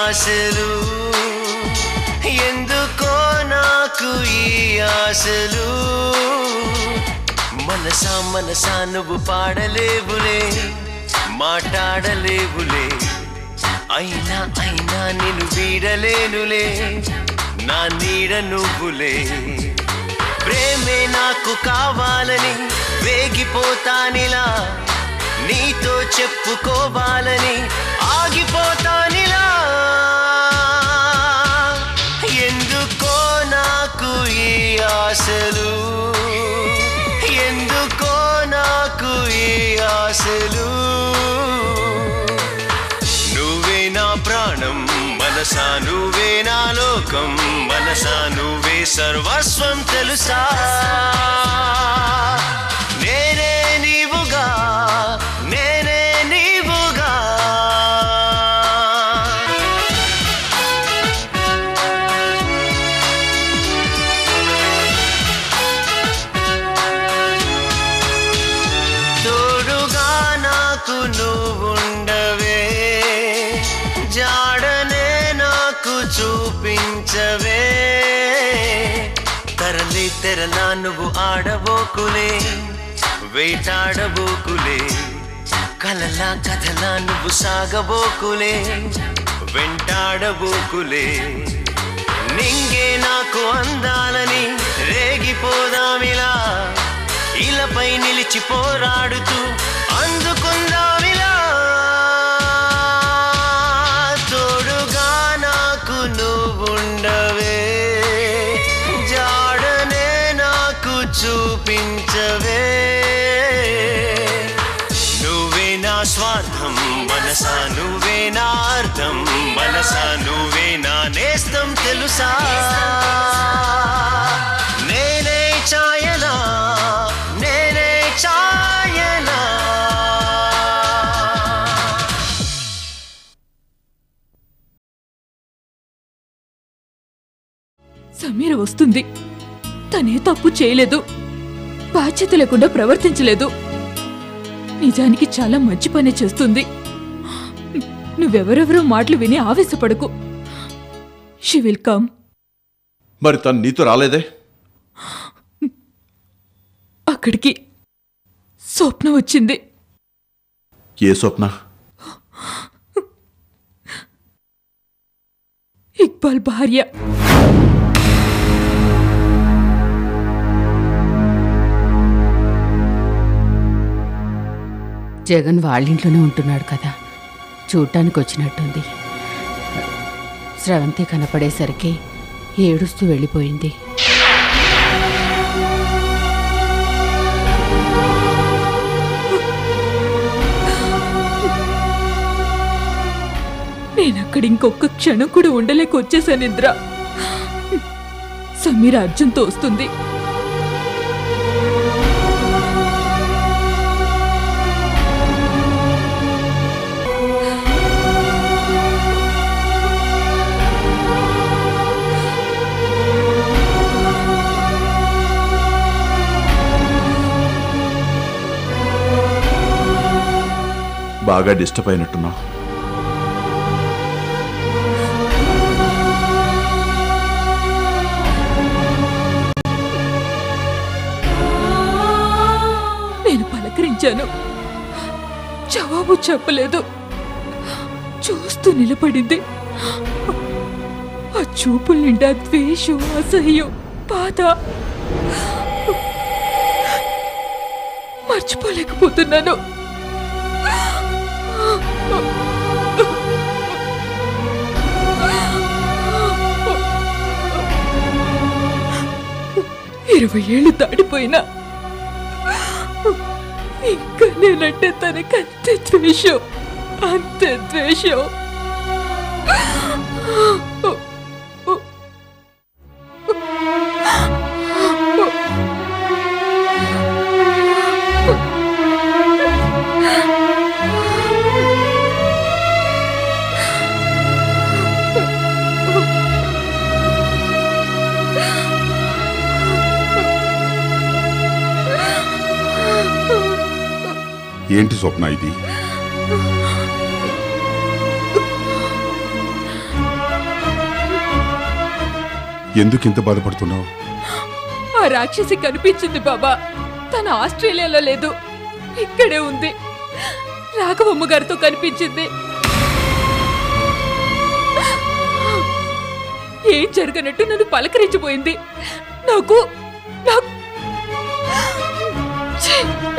ఆశలు ఎందుకో నాకు ఈ ఆశలు మనసా మనసా నువ్వు పాడలేవులే మాట్లాడలేవులే అయినా అయినా నేను వీడలేనులే నా నీడ నువ్వులే ప్రేమే నాకు కావాలని వేగిపోతానిలా నీతో చెప్పుకోవాలని ఆగిపోతానిలా ఎందుకో నాకు ఈ ఆశలు ఎందుకో నాకు ఈ ఆశలు నువ్వే నా ప్రాణం మనసా నువ్వే నా లోకం మనసా నువ్వే సర్వస్వం తెలుసా నేనే నీవుగా నేనే నీవుగా తోడుగా నాకు నువ్వుండవే జాడనే నాకు చూపించవే తరలి తెరలా నువ్వు ఆడబోకులే వేటాడబోకులే కలలా కథలా నువ్వు సాగబోకులే వెంటాడబోకులే నింగే నాకు అందాలని రేగిపోదామిలా ఇలపై నిలిచి పోరాడుతూ అందుకుందామిలా తోడుగా నాకు నువ్వుండవే జాడనే నాకు చూపించవే నువ్వే నా స్వార్థం మనసా నువ్వే నా అర్థం మనసా నువ్వే నా నేస్తం తెలుసా నేనే ఛాయనా నేనే ఛాయనా సమీర వస్తుంది తనే తప్పు చేయలేదు బాధ్యత లేకుండా ప్రవర్తించలేదు నిజానికి చాలా మంచి పని చేస్తుంది నువ్వెవరెవరో మాటలు విని ఆవేశపడకు షీ విల్ కమ్ మరి తను నీతో రాలేదే అక్కడికి స్వప్న వచ్చింది ఏ స్వప్న ఇక్బాల్ భార్య జగన్ వాళ్ళింట్లోనే ఉంటున్నాడు కదా చూడటానికి వచ్చినట్టుంది స్రవంతి కనపడేసరికి ఏడుస్తూ వెళ్ళిపోయింది నేనక్కడ ఇంకొక క్షణం కూడా ఉండలేక వచ్చేసాను ఇంద్ర సమీర అర్జున్తో వస్తుంది బాగా డిస్టర్బ్ అయినట్టున్నావు నేను పలకరించాను జవాబు చెప్పలేదు చూస్తూ నిలబడింది ఆ చూపుల నిండా ద్వేషం అసహ్యం బాధ మర్చిపోలేకపోతున్నాను ఇరవై ఏళ్ళు దాడిపోయినా ఇంకా నేనంటే తనకి అంతే ద్వేషం అంతే ద్వేషం ఏంటి స్వప్న ఇది ఎందుకింత బాధపడుతున్నావు ఆ రాక్షసి కనిపించింది బాబా తన ఆస్ట్రేలియాలో లేదు ఇక్కడే ఉంది రాఘవమ్మ గారితో కనిపించింది ఏం జరగనట్టు నన్ను పలకరించిపోయింది నాకు నాకు ఛీ!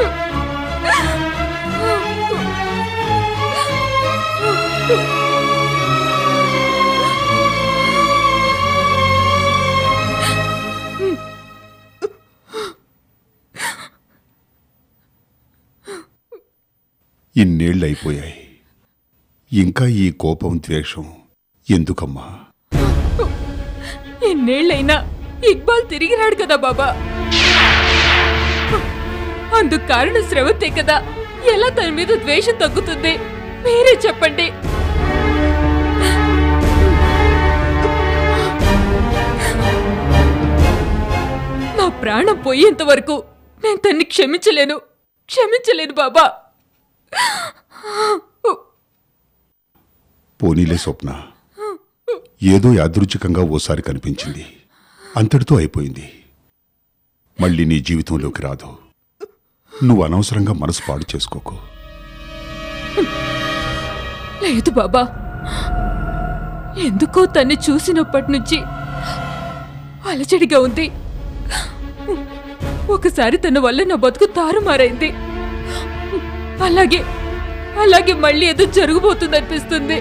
ఇన్నేళ్ళు అయిపోయాయి ఇంకా ఈ కోపం ద్వేషం ఎందుకమ్మా ఎన్నేళ్ళైనా ఇక్బాల్ తిరిగి రాడు కదా బాబా అందుకు కారణం శ్రవంతే కదా ఎలా తన మీద ద్వేషం తగ్గుతుంది మీరే చెప్పండి నా ప్రాణం పోయేంత వరకు నేను తన్ని క్షమించలేను క్షమించలేను బాబా పోనీలే స్వప్న ఏదో యాదృచ్ఛికంగా ఓసారి కనిపించింది అంతటితో అయిపోయింది మళ్ళీ నీ జీవితంలోకి రాదు నువ్వు అనవసరంగా మనసు పాడు చేసుకోకు లేదు బాబా ఎందుకో తన్ని చూసినప్పటి నుంచి అలజడిగా ఉంది ఒకసారి తన వల్ల నా బతుకు తారుమారైంది అలాగే అలాగే మళ్ళీ ఏదో జరగబోతుంది అనిపిస్తుంది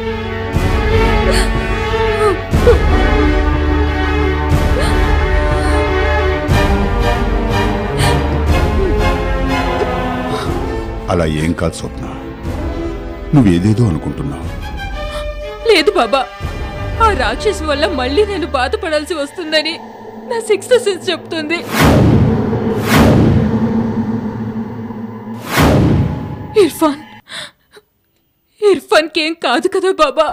అలా ఏం కాదు స్వప్న నువ్వేదేదో అనుకుంటున్నావు లేదు బాబా ఆ రాక్షసు వల్ల మళ్ళీ నేను బాధపడాల్సి వస్తుందని నా సిక్స్త్ సెన్స్ చెప్తుంది ఇర్ఫాన్ ఇర్ఫాన్ కేం కాదు కదా బాబా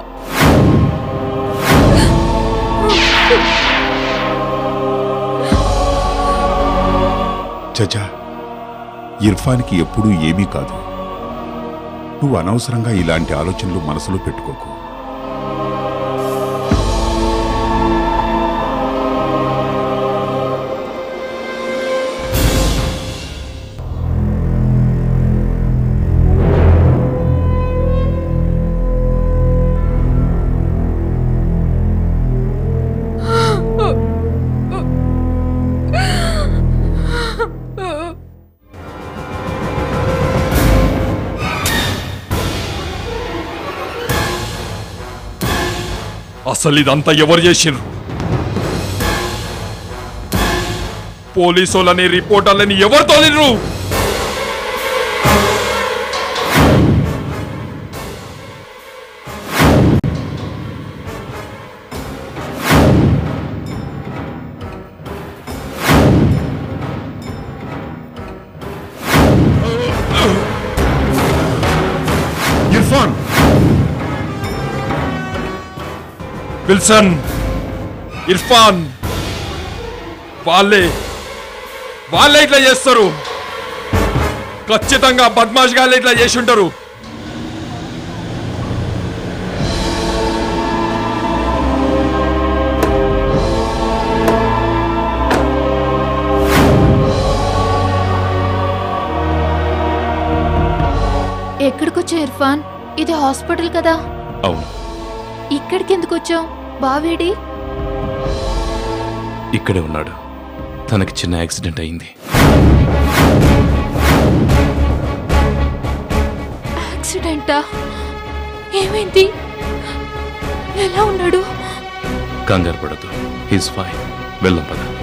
చచా ఇర్ఫాన్కి ఎప్పుడూ ఏమీ కాదు నువ్వు అనవసరంగా ఇలాంటి ఆలోచనలు మనసులో పెట్టుకోకు అసలు ఇదంతా ఎవరు చేసిండ్రు పోలీసులని రిపోర్టర్లని ఎవరు తోలిండ్రు ఇర్ఫాన్ విల్సన్ ఇర్ఫాన్ వాళ్ళే వాళ్ళే ఇట్లా చేస్తారు ఖచ్చితంగా బద్మాష్ గాళ్ళే ఇట్లా చేసి ఉంటారు ఎక్కడికొచ్చా ఇర్ఫాన్ ఇది హాస్పిటల్ కదా అవును ఇక్కడికి ఎందుకు వచ్చావు బావేడి ఇక్కడే ఉన్నాడు తనకి చిన్న యాక్సిడెంట్ అయింది యాక్సిడెంటా ఏమైంది ఎలా ఉన్నాడు కంగారు పడదు హీస్ ఫైన్ వెళ్ళం పద